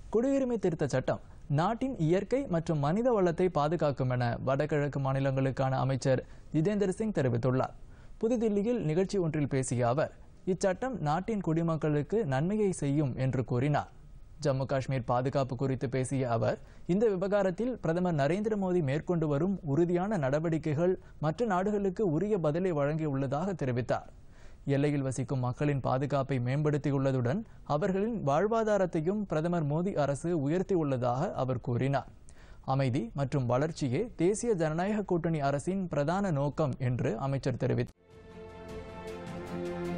குடியுரிமை திருத்த சட்டம் நாட்டின் இயற்கை மற்றும் மனித வளத்தை பாதுகாக்கும் என வடகிழக்கு மாநிலங்களுக்கான அமைச்சர் ஜிதேந்தர் சிங் தெரிவித்துள்ளார் புதுதில்லியில் நிகழ்ச்சி ஒன்றில் பேசிய அவர் இச்சட்டம் நாட்டின் குடிமக்களுக்கு நன்மையை செய்யும் என்று கூறினார் ஜம்மு காஷ்மீர் பாதுகாப்பு குறித்து பேசிய அவர் இந்த விவகாரத்தில் பிரதமர் நரேந்திர மோடி மேற்கொண்டு வரும் உறுதியான நடவடிக்கைகள் மற்ற நாடுகளுக்கு உரிய பதிலை வழங்கியுள்ளதாக தெரிவித்தார் எல்லையில் வசிக்கும் மக்களின் பாதுகாப்பை மேம்படுத்தியுள்ளதுடன் அவர்களின் வாழ்வாதாரத்தையும் பிரதமர் மோடி அரசு உயர்த்தியுள்ளதாக அவர் கூறினார் அமைதி மற்றும் வளர்ச்சியே தேசிய ஜனநாயக கூட்டணி அரசின் பிரதான நோக்கம் என்று அமைச்சர் தெரிவித்தார்